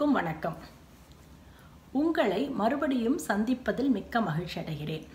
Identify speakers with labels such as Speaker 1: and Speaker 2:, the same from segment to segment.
Speaker 1: அனைவருக்கும் வணக்கம் உங்களை மறுபடியும் சந்திப்பதில் மிக்க மகிழ்ச்சி அடைகிறேன்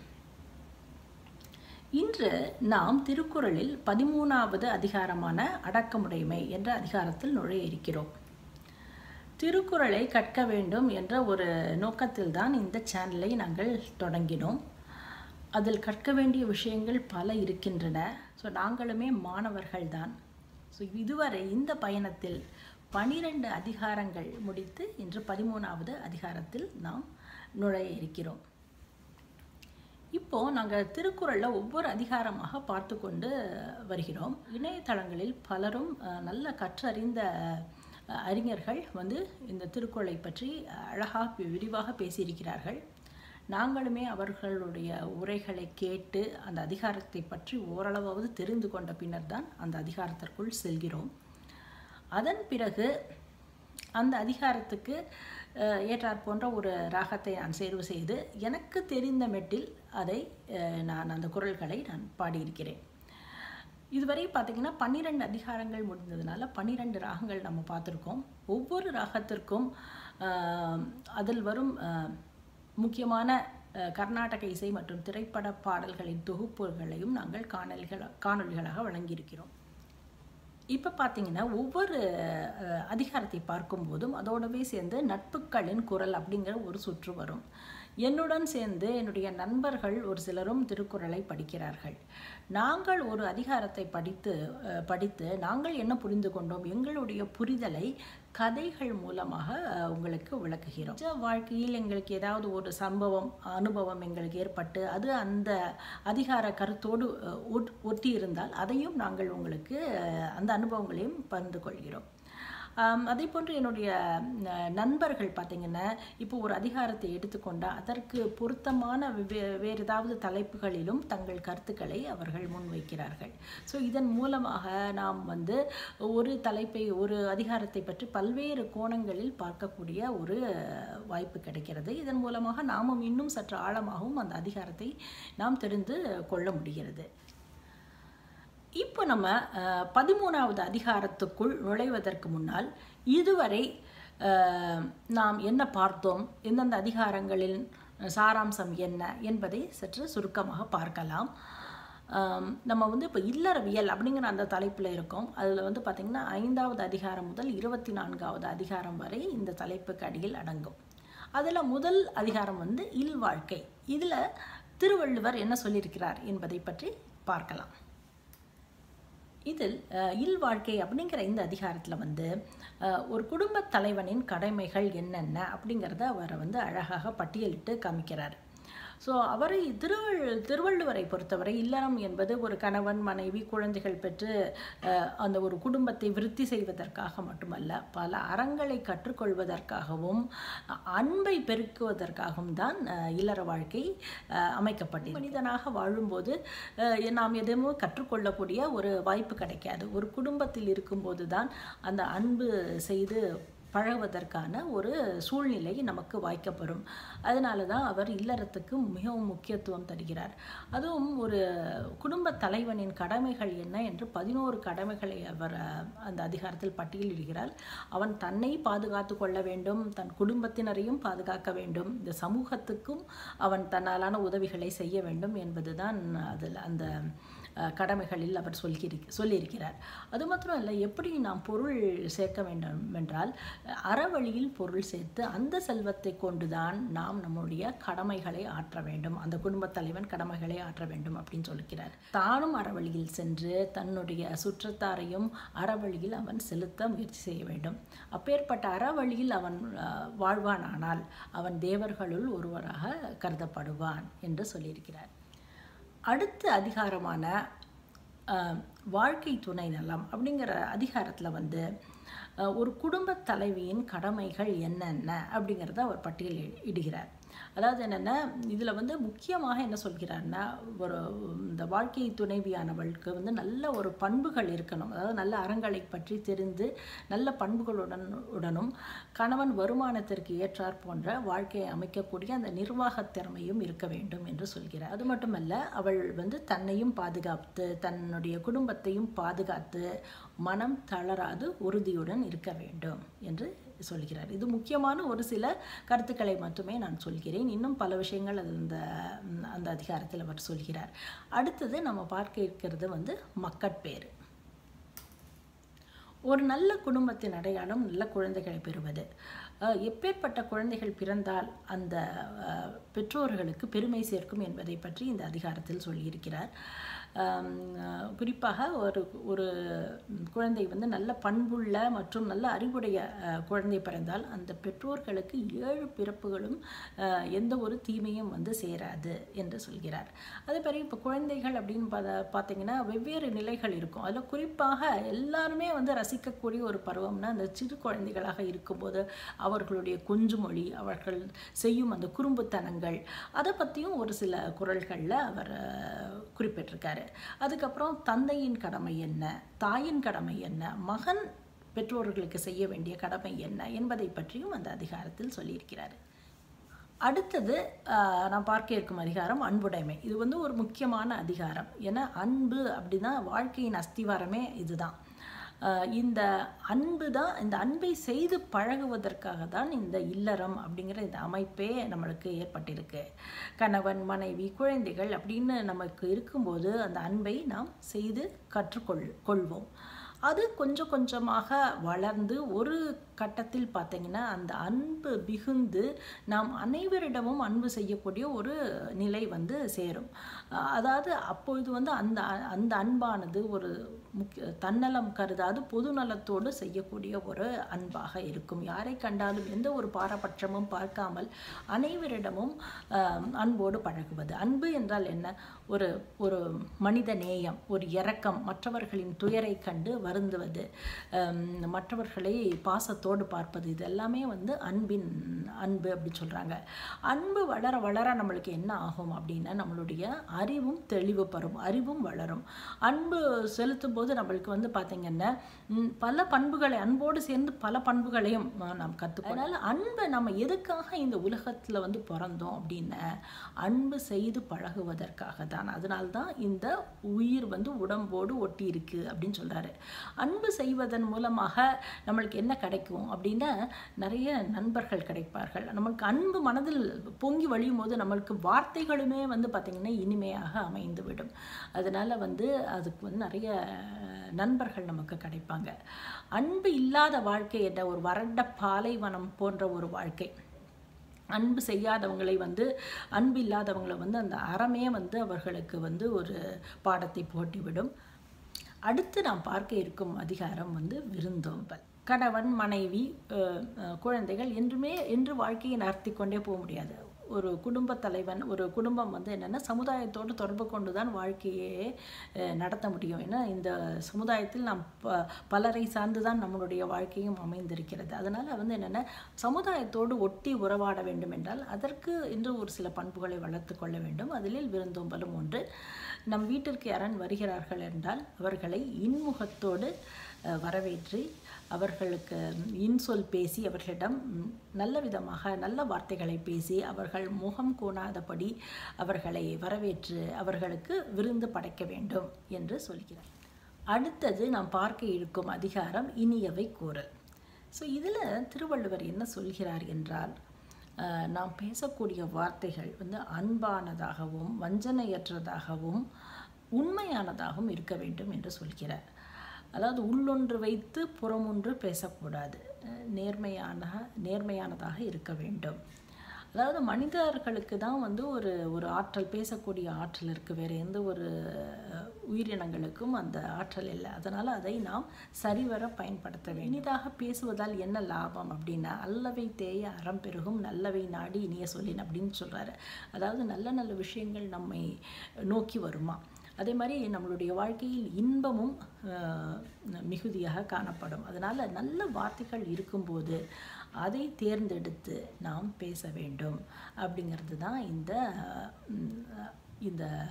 Speaker 1: இன்று நாம் திருக்குறளில் பதிமூணாவது அதிகாரமான அடக்கமுடைமை என்ற அதிகாரத்தில் நுழைய இருக்கிறோம் திருக்குறளை கற்க வேண்டும் என்ற ஒரு நோக்கத்தில்தான் இந்த சேனலை நாங்கள் தொடங்கினோம் அதில் கற்க வேண்டிய விஷயங்கள் பல இருக்கின்றன ஸோ நாங்களுமே மாணவர்கள்தான் ஸோ இதுவரை இந்த பயணத்தில் பனிரெண்டு அதிகாரங்கள் முடித்து இன்று பதிமூணாவது அதிகாரத்தில் நாம் நுழைய இருக்கிறோம் இப்போ நாங்கள் திருக்குறளில் ஒவ்வொரு அதிகாரமாக பார்த்து கொண்டு வருகிறோம் இணையதளங்களில் பலரும் அஹ், நல்ல கற்றறிந்த அஹ், அறிஞர்கள் வந்து இந்த திருக்குறளை பற்றி அழகாக விரிவாக பேசியிருக்கிறார்கள் நாங்களுமே அவர்களுடைய உரைகளை கேட்டு அந்த அதிகாரத்தை பற்றி ஓரளவாவது தெரிந்து கொண்ட பின்னர் தான் அந்த அதிகாரத்திற்குள் செல்கிறோம் அதன் பிறகு அந்த அதிகாரத்துக்கு அஹ், ஏற்றாற் போன்ற ஒரு ராகத்தை நான் தேர்வு செய்து எனக்கு தெரிந்த மெட்டில் அதை அஹ், நான் அந்த குரல்களை நான் பாடியிருக்கிறேன் இதுவரை பார்த்தீங்கன்னா பன்னிரெண்டு அதிகாரங்கள் முடிந்ததுனால பன்னிரெண்டு ராகங்கள் நம்ம பார்த்துருக்கோம் ஒவ்வொரு ராகத்திற்கும் ஆஹ், அதில் வரும் ஆஹ், முக்கியமான ஆஹ், கர்நாடக இசை மற்றும் திரைப்பட பாடல்களின் தொகுப்புகளையும் நாங்கள் காணொலிகள் காணொலிகளாக வழங்கியிருக்கிறோம் இப்போ பார்த்தீங்கன்னா ஒவ்வொரு அஹ், அதிகாரத்தை பார்க்கும்போதும் அதோடவே சேர்ந்து நட்புக்களின் குரல் அப்படிங்கிற ஒரு சுற்று வரும் என்னுடன் சேர்ந்து என்னுடைய நண்பர்கள் ஒரு சிலரும் திருக்குறளை படிக்கிறார்கள் நாங்கள் ஒரு அதிகாரத்தை படித்து அஹ், படித்து நாங்கள் என்ன புரிந்து கொண்டோம் எங்களுடைய புரிதலை கதைகள் மூலமாக அஹ், உங்களுக்கு விளக்குகிறோம் நிஜ வாழ்க்கையில் எங்களுக்கு ஏதாவது ஒரு சம்பவம் அனுபவம் எங்களுக்கு ஏற்பட்டு அது அந்த அதிகார கருத்தோடு அஹ், ஒட்- ஒட்டி இருந்தால் அதையும் நாங்கள் உங்களுக்கு அஹ், அந்த அனுபவங்களையும் பகிர்ந்து கொள்கிறோம் ஆம், அதே போன்று என்னுடைய அஹ், நண்பர்கள் பார்த்தீங்கன்னா இப்போ ஒரு அதிகாரத்தை எடுத்துக்கொண்டால் அதற்கு பொருத்தமான வே- வேறு ஏதாவது தலைப்புகளிலும் தங்கள் கருத்துக்களை அவர்கள் முன்வைக்கிறார்கள் ஸோ இதன் மூலமாக நாம் வந்து ஒரு தலைப்பை ஒரு அதிகாரத்தை பற்றி பல்வேறு கோணங்களில் பார்க்கக்கூடிய ஒரு அஹ், வாய்ப்பு கிடைக்கிறது இதன் மூலமாக நாமும் இன்னும் சற்று ஆழமாகவும் அந்த அதிகாரத்தை நாம் தெரிந்து கொள்ள முடிகிறது இப்போ நம்ம அஹ், பதிமூணாவது அதிகாரத்துக்குள் நுழைவதற்கு முன்னால் இதுவரை அஹ், நாம் என்ன பார்த்தோம் எந்தெந்த அதிகாரங்களின் சாராம்சம் என்ன என்பதை சற்று சுருக்கமாக பார்க்கலாம் ஆம், நம்ம வந்து இப்போ இல்லறவியல் அப்படிங்கிற அந்த தலைப்பில் இருக்கோம் அதில் வந்து பார்த்திங்கன்னா ஐந்தாவது அதிகாரம் முதல் இருபத்தி நான்காவது அதிகாரம் வரை இந்த தலைப்புக்கு அடியில் அடங்கும் அதில் முதல் அதிகாரம் வந்து இல்வாழ்க்கை இதில் திருவள்ளுவர் என்ன சொல்லியிருக்கிறார் என்பதை பற்றி பார்க்கலாம் இதில் அஹ், இல்வாழ்க்கை அப்படிங்கிற இந்த அதிகாரத்தில் வந்து அஹ், ஒரு குடும்பத் தலைவனின் கடமைகள் என்னென்ன அப்படிங்கிறத அவரை வந்து அழகாக பட்டியலிட்டு காமிக்கிறார் ஸோ அவரை திருவள் திருவள்ளுவரை பொறுத்தவரை இல்லறம் என்பது ஒரு கணவன் மனைவி குழந்தைகள் பெற்று அஹ், அந்த ஒரு குடும்பத்தை விருத்தி செய்வதற்காக மட்டுமல்ல பல அறங்களை கற்றுக்கொள்வதற்காகவும் அன்பை பெருக்குவதற்காகவும் தான் அஹ், இல்லற வாழ்க்கை அஹ், அமைக்கப்பட்டது மனிதனாக வாழும்போது அஹ், நாம் எதுவும் கற்றுக்கொள்ளக்கூடிய ஒரு வாய்ப்பு கிடைக்காது ஒரு குடும்பத்தில் இருக்கும்போது தான் அந்த அன்பு செய்து பழகுவதற்கான ஒரு சூழ்நிலை நமக்கு வாய்க்கப்பெறும் அதனால தான் அவர் இல்லறத்துக்கு மிகவும் முக்கியத்துவம் தருகிறார் அதுவும் ஒரு குடும்ப தலைவனின் கடமைகள் என்ன என்று பதினோரு கடமைகளை அவர் அஹ், அந்த அதிகாரத்தில் பட்டியலிடுகிறார் அவன் தன்னை பாதுகாத்து கொள்ள வேண்டும் தன் குடும்பத்தினரையும் பாதுகாக்க வேண்டும் இந்த சமூகத்துக்கும் அவன் தன்னாலான உதவிகளை செய்ய வேண்டும் என்பதுதான் அதில் அந்த அஹ், கடமைகளில் அவர் சொல்லி சொல்லியிருக்கிறார் அது மாத்திரம் இல்லை எப்படி நாம் பொருள் சேர்க்க வேண்டும் என்றால் அறவழியில் பொருள் சேர்த்து அந்த செல்வத்தை கொண்டுதான் நாம் நம்முடைய கடமைகளை ஆற்ற வேண்டும் அந்த குடும்பத் தலைவன் கடமைகளை ஆற்ற வேண்டும் அப்படின்னு சொல்லிக்கிறார் தானும் அறவழியில் சென்று தன்னுடைய சுற்றத்தாரையும் அறவழியில் அவன் செலுத்த முயற்சி செய்ய வேண்டும் அப்பேற்பட்ட அறவழியில் அவன் அஹ், வாழ்வானானால் அவன் தேவர்களுள் ஒருவராக கருதப்படுவான் என்று சொல்லியிருக்கிறார் அடுத்த அதிகாரமான அஹ், வாழ்க்கை துணை நலம் அப்படிங்கிற அதிகாரத்தில் வந்து அஹ், ஒரு குடும்பத் தலைவியின் கடமைகள் என்னென்ன அப்படிங்கிறத அவர் பட்டியல் இடுகிறார் அதாவது என்னென்னா இதில் வந்து முக்கியமாக என்ன சொல்கிறாருன்னா ஒரு இந்த வாழ்க்கை துணைவியானவளுக்கு வந்து நல்ல ஒரு பண்புகள் இருக்கணும் அதாவது நல்ல அறங்களை பற்றி தெரிந்து நல்ல பண்புகளுடன் உடனும் கணவன் வருமானத்திற்கு ஏற்றாற் போன்ற வாழ்க்கையை அமைக்கக்கூடிய அந்த நிர்வாகத் திறமையும் இருக்க வேண்டும் என்று சொல்கிறார் அது மட்டுமல்ல அவள் வந்து தன்னையும் பாதுகாத்து தன்னுடைய குடும்பத்தையும் பாதுகாத்து மனம் தளராது உறுதியுடன் இருக்க வேண்டும் என்று சொல்கிறார் இது முக்கியமான ஒரு சில கருத்துக்களை மட்டுமே நான் சொல்கிறேன் இன்னும் பல விஷயங்கள் அது அந்த ம், அந்த அதிகாரத்தில் அவர் சொல்கிறார் அடுத்தது நம்ம பார்க்க இருக்கிறது வந்து மக்கட்பேறு ஒரு நல்ல குடும்பத்தின் அடையாளம் நல்ல குழந்தைகளை பெறுவது அஹ், எப்பேற்பட்ட குழந்தைகள் பிறந்தால் அந்த அஹ், பெற்றோர்களுக்கு பெருமை சேர்க்கும் என்பதை பற்றி இந்த அதிகாரத்தில் சொல்லியிருக்கிறார் ஆம், அஹ், குறிப்பாக ஒரு ஒரு குழந்தை வந்து நல்ல பண்புள்ள மற்றும் நல்ல அறிவுடைய அஹ், குழந்தை பிறந்தால் அந்த பெற்றோர்களுக்கு ஏழு பிறப்புகளும் அஹ், எந்த ஒரு தீமையும் வந்து சேராது என்று சொல்கிறார் அதே மாதிரி இப்போ குழந்தைகள் அப்படின்னு பார்த்தா பார்த்தீங்கன்னா வெவ்வேறு நிலைகள் இருக்கும் அதில் குறிப்பாக எல்லாருமே வந்து ரசிக்கக்கூடிய ஒரு பருவம்னா அந்த சிறு குழந்தைகளாக இருக்கும்போது அவர்களுடைய கொஞ்சுமொழி அவர்கள் செய்யும் அந்த குறும்புத்தனங்கள் அதை பற்றியும் ஒரு சில குரல்களில் அவர் அஹ், குறிப்பிட்டிருக்காரு அதுக்கப்புறம் தந்தையின் கடமை என்ன தாயின் கடமை என்ன மகன் பெற்றோர்களுக்கு செய்ய வேண்டிய கடமை என்ன என்பதை பற்றியும் அந்த அதிகாரத்தில் சொல்லியிருக்கிறார் அடுத்தது ஆஹ், நான் பார்க்க இருக்கும் அதிகாரம் அன்புடைமை இது வந்து ஒரு முக்கியமான அதிகாரம் ஏன்னா அன்பு அப்படின்னா வாழ்க்கையின் அஸ்திவாரமே இதுதான் ஆஹ், இந்த அன்பு தான் இந்த அன்பை செய்து பழகுவதற்காக தான் இந்த இல்லறம் அப்படிங்கிற இந்த அமைப்பே நம்மளுக்கு ஏற்பட்டிருக்கு கணவன் மனைவி குழந்தைகள் அப்படின்னு நமக்கு இருக்கும்போது அந்த அன்பை நாம் செய்து கற்றுக்கொள் கொள்வோம் அது கொஞ்சம் கொஞ்சமாக வளர்ந்து ஒரு கட்டத்தில் பார்த்தீங்கன்னா அந்த அன்பு மிகுந்து நாம் அனைவரிடமும் அன்பு செய்யக்கூடிய ஒரு நிலை வந்து சேரும் அஹ் அதாவது அப்பொழுது வந்து அந்த அந்த அன்பானது ஒரு முக்கிய தன்னலம் கருதாது பொதுநலத்தோடு செய்யக்கூடிய ஒரு அன்பாக இருக்கும் யாரை கண்டாலும் எந்த ஒரு பாரபட்சமும் பார்க்காமல் அனைவரிடமும் ஆஹ், அன்போடு பழகுவது அன்பு என்றால் என்ன ஒரு ஒரு மனித நேயம் ஒரு இரக்கம் மற்றவர்களின் துயரை கண்டு வருந்துவது ஆம், மற்றவர்களை பாசத்தோடு பார்ப்பது இது எல்லாமே வந்து அன்பின் அன்பு அப்படி சொல்கிறாங்க அன்பு வளர வளர நம்மளுக்கு என்ன ஆகும் அப்படின்னா நம்மளுடைய அறிவும் தெளிவு பெறும் அறிவும் வளரும் அன்பு செலுத்தும் போது நம்மளுக்கு வந்து பார்த்திங்கன்னா ம், பல பண்புகளை அன்போடு சேர்ந்து பல பண்புகளையும் அஹ், நாம் கற்றுக்கொள்ள அதனால் அன்பை நம்ம எதுக்காக இந்த உலகத்தில் வந்து பிறந்தோம் அப்படின்னா அன்பு செய்து பழகுவதற்காக தான் அதனால்தான் இந்த உயிர் வந்து உடம்போடு ஒட்டி இருக்கு அப்படின்னு சொல்கிறாரு அன்பு செய்வதன் மூலமாக நம்மளுக்கு என்ன கிடைக்கும் அப்படின்னா நிறைய நண்பர்கள் கிடைப்பார்கள் நம்மளுக்கு அன்பு மனதில் பொங்கி வழியும் போது நம்மளுக்கு வார்த்தைகளுமே வந்து பார்த்திங்கன்னா இனிமையாக அமைந்து விடும் அதனால் வந்து அதுக்கு வந்து நிறைய நண்பர்கள் நமக்கு கிடைப்பாங்க அன்பு இல்லாத வாழ்க்கை என்ற ஒரு வறண்ட பாலைவனம் போன்ற ஒரு வாழ்க்கை அன்பு செய்யாதவங்களை வந்து அன்பு இல்லாதவங்களை வந்து அந்த அறமே வந்து அவர்களுக்கு வந்து ஒரு பாடத்தை போட்டிவிடும் அடுத்து நாம் பார்க்க இருக்கும் அதிகாரம் வந்து விருந்தோம்பல் கணவன் மனைவி அஹ், அஹ், குழந்தைகள் என்றுமே என்று வாழ்க்கையை நடத்தி கொண்டே போக முடியாது ஒரு குடும்ப தலைவன் ஒரு குடும்பம் வந்து என்னென்னா சமுதாயத்தோடு தொடர்பு கொண்டு தான் வாழ்க்கையே அஹ், நடத்த முடியும் ஏன்னா இந்த சமுதாயத்தில் நாம் ப பலரை சார்ந்து தான் நம்மளுடைய வாழ்க்கையும் அமைந்திருக்கிறது அதனால் வந்து என்னென்னா சமுதாயத்தோடு ஒட்டி உறவாட வேண்டும் என்றால் அதற்கு என்று ஒரு சில பண்புகளை வளர்த்து கொள்ள வேண்டும் அதில் விருந்தோம்பலும் ஒன்று நம் வீட்டிற்கு யாரன் வருகிறார்கள் என்றால் அவர்களை இன்முகத்தோடு அஹ், வரவேற்று அவர்களுக்கு இன்சொல் பேசி அவர்களிடம் ம், நல்ல விதமாக நல்ல வார்த்தைகளை பேசி அவர்கள் முகம் கோணாதபடி அவர்களை வரவேற்று அவர்களுக்கு விருந்து படைக்க வேண்டும் என்று சொல்கிறார் அடுத்தது நாம் பார்க்க இருக்கும் அதிகாரம் இனியவை கூறல் ஸோ இதில் திருவள்ளுவர் என்ன சொல்கிறார் என்றால் அஹ், நாம் பேசக்கூடிய வார்த்தைகள் வந்து அன்பானதாகவும் வஞ்சனையற்றதாகவும் உண்மையானதாகவும் இருக்க வேண்டும் என்று சொல்கிறார் அதாவது உள்ளொன்று வைத்து புறமொன்று பேசக்கூடாது அஹ், நேர்மையான நேர்மையானதாக இருக்க வேண்டும் அதாவது மனிதர்களுக்கு தான் வந்து ஒரு ஒரு ஆற்றல் பேசக்கூடிய ஆற்றல் இருக்குது வேறு எந்த ஒரு அஹ், உயிரினங்களுக்கும் அந்த ஆற்றல் இல்லை அதனால் அதை நாம் சரிவர பயன்படுத்த வேண்டும் இனிதாக பேசுவதால் என்ன லாபம் அப்படின்னா அல்லவை தேய அறம் பெருகும் நல்லவை நாடி இனிய சொல்லின் அப்படின்னு சொல்கிறாரு அதாவது நல்ல நல்ல விஷயங்கள் நம்மை நோக்கி வருமா அதே மாதிரி நம்மளுடைய வாழ்க்கையில் இன்பமும் அஹ், மிகுதியாக காணப்படும் அதனால் நல்ல வார்த்தைகள் இருக்கும்போது அதை தேர்ந்தெடுத்து நாம் பேச வேண்டும் அப்படிங்கிறது தான் இந்த உம், இந்த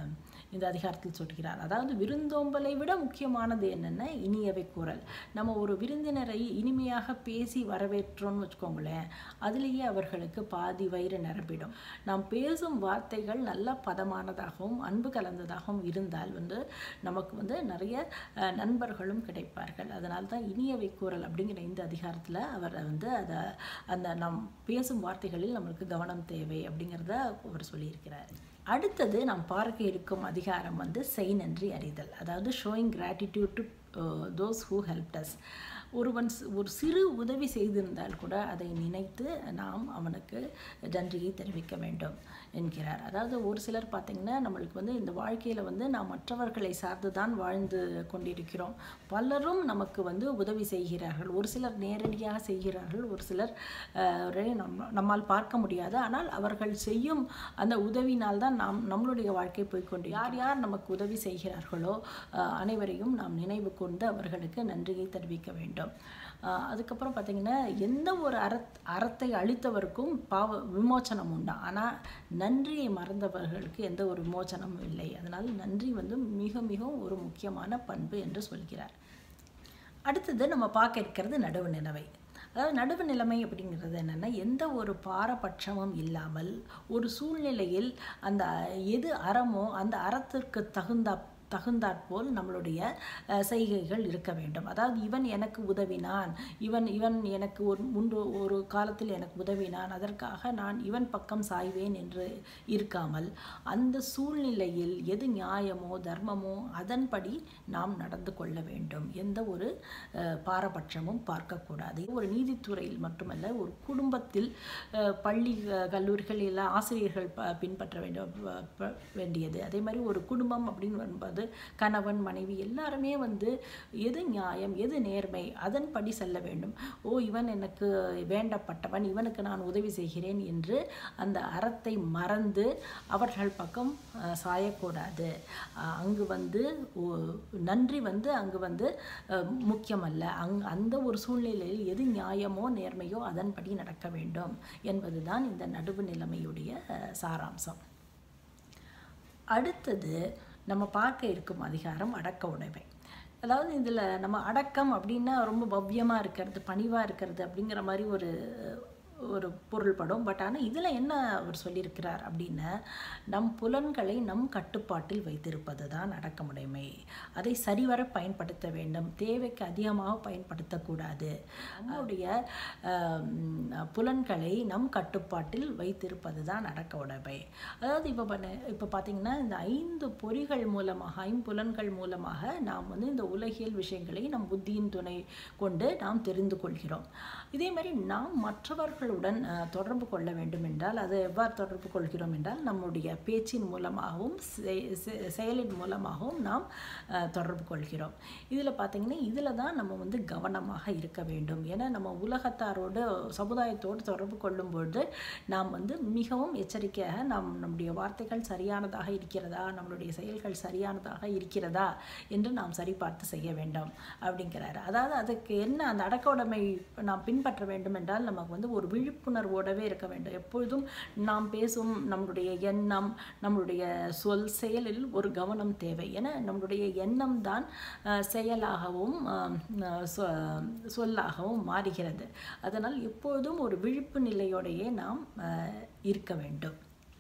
Speaker 1: இந்த அதிகாரத்தில் சொல்கிறார் அதாவது விருந்தோம்பலை விட முக்கியமானது என்னென்ன இனியவை கூறல் நம்ம ஒரு விருந்தினரை இனிமையாக பேசி வரவேற்றோம்னு வச்சுக்கோங்களேன் அதுலேயே அவர்களுக்கு பாதி வயிறு நிரம்பிடும் நாம் பேசும் வார்த்தைகள் நல்ல பதமானதாகவும் அன்பு கலந்ததாகவும் இருந்தால் வந்து நமக்கு வந்து நிறைய அஹ், நண்பர்களும் கிடைப்பார்கள் அதனால தான் இனியவை கூறல் அப்படிங்கிற இந்த அதிகாரத்தில் அவர் வந்து அதை அந்த நாம் பேசும் வார்த்தைகளில் நம்மளுக்கு கவனம் தேவை அப்படிங்கிறத அவர் சொல்லியிருக்கிறார் அடுத்தது நாம் பார்க்க இருக்கும் அதிகாரம் வந்து செய் நன்றி அறிதல் அதாவது showing gratitude to those who help us ஒருவன் சி- ஒரு சிறு உதவி செய்திருந்தால் கூட அதை நினைத்து நாம் அவனுக்கு நன்றியை தெரிவிக்க வேண்டும் என்கிறார் அதாவது ஒரு சிலர் பார்த்திங்கன்னா நம்மளுக்கு வந்து இந்த வாழ்க்கையில் வந்து நாம் மற்றவர்களை சார்ந்து தான் வாழ்ந்து கொண்டிருக்கிறோம் பலரும் நமக்கு வந்து உதவி செய்கிறார்கள் ஒரு சிலர் நேரடியாக செய்கிறார்கள் ஒரு சிலர் அஹ், ரை- நம்ம நம்மால் பார்க்க முடியாது ஆனால் அவர்கள் செய்யும் அந்த உதவினால் தான் நாம் நம்மளுடைய வாழ்க்கை போய்க்கொண்டு யார் யார் நமக்கு உதவி செய்கிறார்களோ அஹ், அனைவரையும் நாம் நினைவு கொண்டு அவர்களுக்கு நன்றியை தெரிவிக்க வேண்டும் அஹ், அதுக்கப்புறம் பார்த்திங்கன்னா எந்த ஒரு அறத் அறத்தை அளித்தவருக்கும் பாவ விமோச்சனம் உண்டு ஆனால் நன்றியை மறந்தவர்களுக்கு எந்த ஒரு விமோச்சனமும் இல்லை அதனால் நன்றி வந்து மிக மிகவும் ஒரு முக்கியமான பண்பு என்று சொல்கிறார் அடுத்தது நம்ம பார்க்க இருக்கிறது நடுவு நிலைமை அதாவது நடுவு நிலைமை அப்படிங்கிறது என்னென்னா எந்த ஒரு பாரபட்சமும் இல்லாமல் ஒரு சூழ்நிலையில் அந்த எது அறமோ அந்த அறத்திற்கு தகுந்த தகுந்தாற்போல் நம்மளுடைய அஹ், செய்கைகள் இருக்க வேண்டும் அதாவது இவன் எனக்கு உதவினான் இவன் இவன் எனக்கு ஒரு முன்பு ஒரு காலத்தில் எனக்கு உதவினான் அதற்காக நான் இவன் பக்கம் சாய்வேன் என்று இருக்காமல் அந்த சூழ்நிலையில் எது நியாயமோ தர்மமோ அதன்படி நாம் நடந்து கொள்ள வேண்டும் எந்த ஒரு அஹ், பாரபட்சமும் பார்க்கக்கூடாது ஒரு நீதித்துறையில் மட்டுமல்ல ஒரு குடும்பத்தில் அஹ், பள்ளி அஹ், கல்லூரிகள் எல்லாம் ஆசிரியர்கள் ப- பின்பற்ற வேண்டும் ப- ப- வேண்டியது அதே மாதிரி ஒரு குடும்பம் அப்படின்னு வரும்போது கணவன் மனைவி எல்லாருமே வந்து எது நியாயம் எது நேர்மை அதன்படி செல்ல வேண்டும் ஓ இவன் எனக்கு வேண்டப்பட்டவன் இவனுக்கு நான் உதவி செய்கிறேன் என்று அந்த அறத்தை மறந்து அவர்கள் பக்கம் அஹ், சாயக்கூடாது அஹ், அங்கு வந்து ஓ- நன்றி வந்து அங்கு வந்து அஹ், முக்கியமல்ல அங் அந்த ஒரு சூழ்நிலையில் எது நியாயமோ நேர்மையோ அதன்படி நடக்க வேண்டும் என்பதுதான் இந்த நடுவு நிலைமையுடைய அஹ், சாராம்சம் அடுத்தது நம்ம பார்க்க இருக்கும் அதிகாரம் அடக்க உடைமை அதாவது இதில் நம்ம அடக்கம் அப்படின்னா ரொம்ப பவ்யமாக இருக்கிறது பணிவாக இருக்கிறது அப்படிங்கிற மாதிரி ஒரு ஒரு பொருள்படும் பட் ஆனால் இதில் என்ன அவர் சொல்லியிருக்கிறார் அப்படின்னா நம் புலன்களை நம் கட்டுப்பாட்டில் வைத்திருப்பது தான் அடக்கமுடைமை அதை சரிவர பயன்படுத்த வேண்டும் தேவைக்கு அதிகமாக பயன்படுத்தக்கூடாது நம்முடைய ஆம், புலன்களை நம் கட்டுப்பாட்டில் வைத்திருப்பது தான் அடக்க உடைமை அதாவது இப்போ பண்ண இப்போ பார்த்தீங்கன்னா இந்த ஐந்து பொறிகள் மூலமாக ஐம்புலன்கள் மூலமாக நாம் வந்து இந்த உலகியல் விஷயங்களை நம் புத்தியின் துணை கொண்டு நாம் தெரிந்து கொள்கிறோம் இதே மாதிரி நாம் மற்றவர்களுடன் அஹ், தொடர்பு கொள்ள வேண்டும் என்றால் அதை எவ்வாறு தொடர்பு கொள்கிறோம் என்றால் நம்முடைய பேச்சின் மூலமாகவும் செ- செ- செயலின் மூலமாகவும் நாம் அஹ், தொடர்பு கொள்கிறோம் இதில் பார்த்தீங்கன்னா இதில் தான் நம்ம வந்து கவனமாக இருக்க வேண்டும் ஏன்னா நம்ம உலகத்தாரோடு சமுதாயத்தோடு தொடர்பு கொள்ளும்பொழுது நாம் வந்து மிகவும் எச்சரிக்கையாக நாம் நம்முடைய வார்த்தைகள் சரியானதாக இருக்கிறதா நம்மளுடைய செயல்கள் சரியானதாக இருக்கிறதா என்று நாம் சரிபார்த்து செய்ய வேண்டும் அப்படிங்கிறாரு அதாவது அதுக்கு என்ன அந்த அடக்க உடைமை நாம் பின்பற்ற வேண்டும் என்றால் நமக்கு வந்து ஒரு விழிப்புணர்வோடவே இருக்க வேண்டும் எப்பொழுதும் நாம் பேசும் நம்மளுடைய எண்ணம் நம்மளுடைய சொல் செயலில் ஒரு கவனம் தேவை என நம்மளுடைய எண்ணம் தான் அஹ், செயலாகவும் அஹ், அஹ், சொ- சொல்லாகவும் மாறுகிறது அதனால் எப்பொழுதும் ஒரு விழிப்பு நிலையோடையே நாம் அஹ், இருக்க வேண்டும்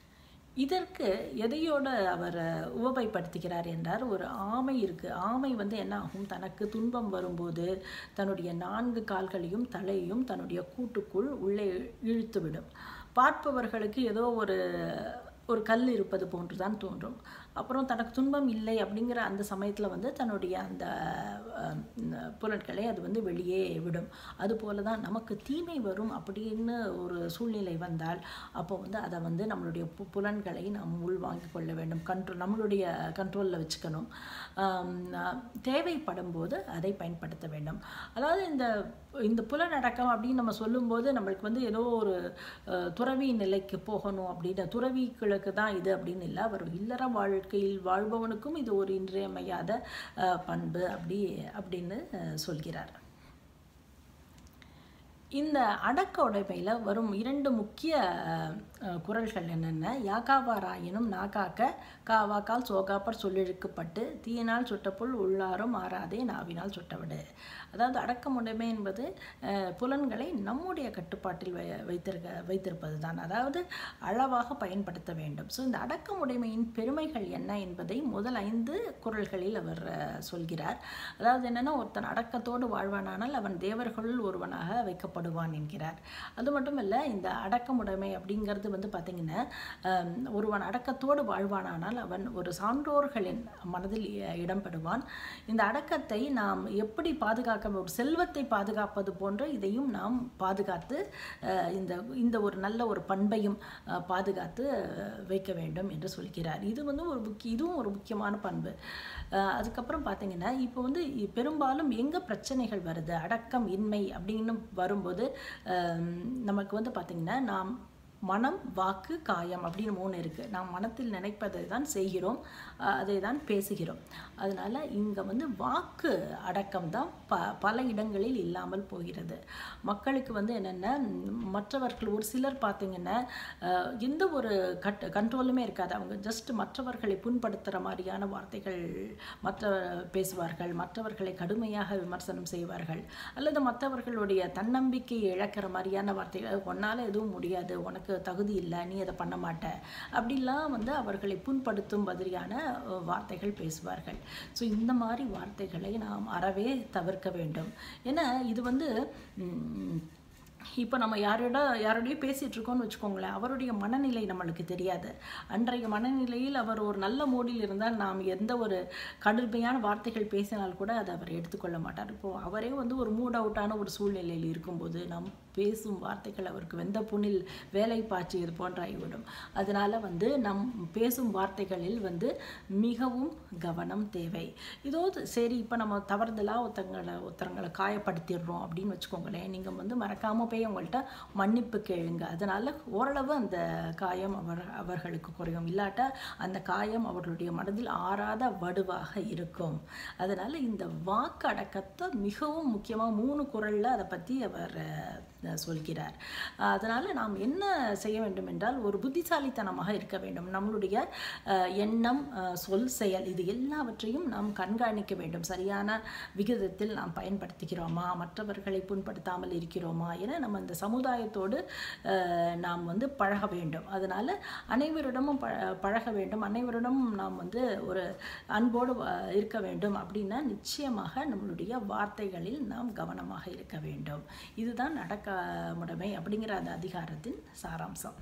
Speaker 1: இதற்கு எதையோட அவர் உபமைப்படுத்துகிறார் என்றார் ஒரு ஆமை இருக்கு ஆமை வந்து என்ன ஆகும் தனக்கு துன்பம் வரும்போது தன்னுடைய நான்கு கால்களையும் தலையையும் தன்னுடைய கூட்டுக்குள் உள்ளே இழுத்துவிடும் பார்ப்பவர்களுக்கு ஏதோ ஒரு ஒரு கல் இருப்பது போன்று தான் தோன்றும் அப்புறம் தனக்கு துன்பம் இல்லை அப்படிங்கிற அந்த சமயத்தில் வந்து தன்னுடைய அந்த அஹ், புலன்களை அது வந்து வெளியே விடும் அதுபோல தான் நமக்கு தீமை வரும் அப்படின்னு ஒரு சூழ்நிலை வந்தால் அப்போ வந்து அதை வந்து நம்மளுடைய பு- புலன்களை நாம் உள்வாங்கிக் கொள்ள வேண்டும் கண்ட்ரோல் நம்மளுடைய கண்ட்ரோலில் வச்சுக்கணும் ஆம், அஹ், தேவைப்படும் போது அதை பயன்படுத்த வேண்டும் அதாவது இந்த இந்த புலனடக்கம் அப்படின்னு நம்ம சொல்லும்போது நம்மளுக்கு வந்து ஏதோ ஒரு அஹ், துறவி நிலைக்கு போகணும் அப்படின்னு துறவிகளுக்கு தான் இது அப்படின்னு இல்லை அவர் இல்லற வாழ்க்கையில் வாழ்பவனுக்கும் இது ஒரு இன்றியமையாத அஹ், பண்பு அப்படி அப்படின்னு அஹ், சொல்கிறார் இந்த அடக்க உடைமையில் வரும் இரண்டு முக்கிய அஹ், அஹ், குறள்கள் என்னென்ன யாகாவாராயினும் நாகாக்க காவாக்கால் சோகாப்பர் சொல்லிழுக்கப்பட்டு தீயினால் சுட்டப்புல் உள்ளாரும் ஆறாதே நாவினால் சுட்டவிடு அதாவது அடக்கமுடைமை என்பது அஹ், புலன்களை நம்முடைய கட்டுப்பாட்டில் வை வைத்திருக்க வைத்திருப்பது தான் அதாவது அளவாக பயன்படுத்த வேண்டும் ஸோ இந்த அடக்கமுடைமையின் பெருமைகள் என்ன என்பதை முதல் ஐந்து குறள்களில் அவர் அஹ், சொல்கிறார் அதாவது என்னன்னா ஒருத்தன் அடக்கத்தோடு வாழ்வானானால் அவன் தேவர்களுள் ஒருவனாக வைக்கப்படுவான் என்கிறார் அது மட்டும் இல்லை இந்த அடக்கமுடைமை அப்படிங்கிறது வந்து பார்த்திங்கன்னா ஆம், ஒருவன் அடக்கத்தோடு வாழ்வானானால் அவன் ஒரு சான்றோர்களின் மனதில் இ- இடம்பெறுவான் இந்த அடக்கத்தை நாம் எப்படி பாதுகாக்க ஒரு செல்வத்தை பாதுகாப்பது போன்று இதையும் நாம் பாதுகாத்து அஹ், இந்த இந்த ஒரு நல்ல ஒரு பண்பையும் அஹ், பாதுகாத்து அஹ், வைக்க வேண்டும் என்று சொல்கிறார் இது வந்து ஒரு முக்கிய இதுவும் ஒரு முக்கியமான பண்பு அஹ், அதுக்கப்புறம் பார்த்தீங்கன்னா இப்போ வந்து இ- பெரும்பாலும் எங்கே பிரச்சனைகள் வருது அடக்கம் இன்மை அப்படின்னு வரும்போது அஹ், நமக்கு வந்து பார்த்திங்கன்னா நாம் மனம் வாக்கு காயம் அப்படின்னு மூணு இருக்குது நாம் மனத்தில் நினைப்பதை தான் செய்கிறோம் அஹ் அதை தான் பேசுகிறோம் அதனால் இங்கே வந்து வாக்கு அடக்கம் தான் ப பல இடங்களில் இல்லாமல் போகிறது மக்களுக்கு வந்து என்னென்ன மற்றவர்கள் ஒரு சிலர் பார்த்திங்கன்னா அஹ் எந்த ஒரு கட் கண்ட்ரோலுமே இருக்காது அவங்க ஜஸ்ட் மற்றவர்களை புண்படுத்துகிற மாதிரியான வார்த்தைகள் மற்ற பேசுவார்கள் மற்றவர்களை கடுமையாக விமர்சனம் செய்வார்கள் அல்லது மற்றவர்களுடைய தன்னம்பிக்கையை இழக்கிற மாதிரியான வார்த்தைகள் உன்னால் எதுவும் முடியாது உனக்கு தகுதி இல்லை நீ அதை பண்ண மாட்ட அப்படிலாம் வந்து அவர்களை புண்படுத்தும் மாதிரியான அஹ், வார்த்தைகள் பேசுவார்கள் ஸோ இந்த மாதிரி வார்த்தைகளை நாம் அறவே தவிர்க்க வேண்டும் ஏன்னா இது வந்து ம், இப்போ நம்ம யாரோட யாரோடய பேசிகிட்டு இருக்கோம்னு வச்சுக்கோங்களேன் அவருடைய மனநிலை நம்மளுக்கு தெரியாது அன்றைய மனநிலையில் அவர் ஒரு நல்ல மூடில் இருந்தால் நாம் எந்த ஒரு கடுமையான வார்த்தைகள் பேசினால் கூட அதை அவர் எடுத்துக்கொள்ள மாட்டார் இப்போ அவரே வந்து ஒரு மூட் அவுட்டான ஒரு சூழ்நிலையில் இருக்கும்போது நாம் பேசும் வார்த்தைகள் அவருக்கு வெந்த புண்ணில் வேலை பாய்ச்சியது போன்ற ஆகிவிடும் அதனால் வந்து நம் பேசும் வார்த்தைகளில் வந்து மிகவும் கவனம் தேவை இதோ சரி இப்போ நம்ம தவறுதலாக ஒருத்தங்களை ஒருத்தங்களை காயப்படுத்திடுறோம் அப்படின்னு வச்சுக்கோங்களேன் நீங்கள் வந்து மறக்காமல் போய் அவங்கள்ட்ட மன்னிப்பு கேளுங்க அதனால் ஓரளவு அந்த காயம் அவர் அவர்களுக்கு குறையும் இல்லாட்டா அந்த காயம் அவர்களுடைய மனதில் ஆறாத வடுவாக இருக்கும் அதனால் இந்த வாக்கு அடக்கத்தை மிகவும் முக்கியமாக மூணு குரலில் அதை பற்றி அவர் அஹ், சொல்கிறார் அதனால் நாம் என்ன செய்ய வேண்டும் என்றால் ஒரு புத்திசாலித்தனமாக இருக்க வேண்டும் நம்மளுடைய அஹ், எண்ணம் அஹ், சொல் செயல் இது எல்லாவற்றையும் நாம் கண்காணிக்க வேண்டும் சரியான விகிதத்தில் நாம் பயன்படுத்துகிறோமா மற்றவர்களை புண்படுத்தாமல் இருக்கிறோமா என நம்ம இந்த சமுதாயத்தோடு அஹ், நாம் வந்து பழக வேண்டும் அதனால் அனைவரிடமும் ப பழக வேண்டும் அனைவரிடமும் நாம் வந்து ஒரு அன்போடு வ- இருக்க வேண்டும் அப்படின்னா நிச்சயமாக நம்மளுடைய வார்த்தைகளில் நாம் கவனமாக இருக்க வேண்டும் இதுதான் அடக்கமுடைமை அப்படிங்கிற அந்த அதிகாரத்தின் சாராம்சம்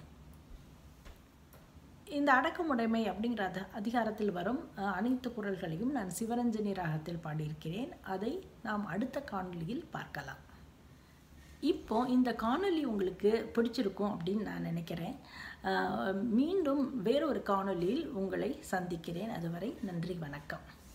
Speaker 1: இந்த அடக்கமுடைமை அப்படிங்கிற அத அதிகாரத்தில் வரும் அஹ், அனைத்து குரல்களையும் நான் சிவரஞ்சனி ராகத்தில் பாடியிருக்கிறேன் அதை நாம் அடுத்த காணொளியில் பார்க்கலாம் இப்போ இந்த காணொளி உங்களுக்கு பிடிச்சிருக்கும் அப்படின்னு நான் நினைக்கிறேன் அஹ், மீண்டும் வேறொரு காணொளியில் உங்களை சந்திக்கிறேன் அதுவரை நன்றி வணக்கம்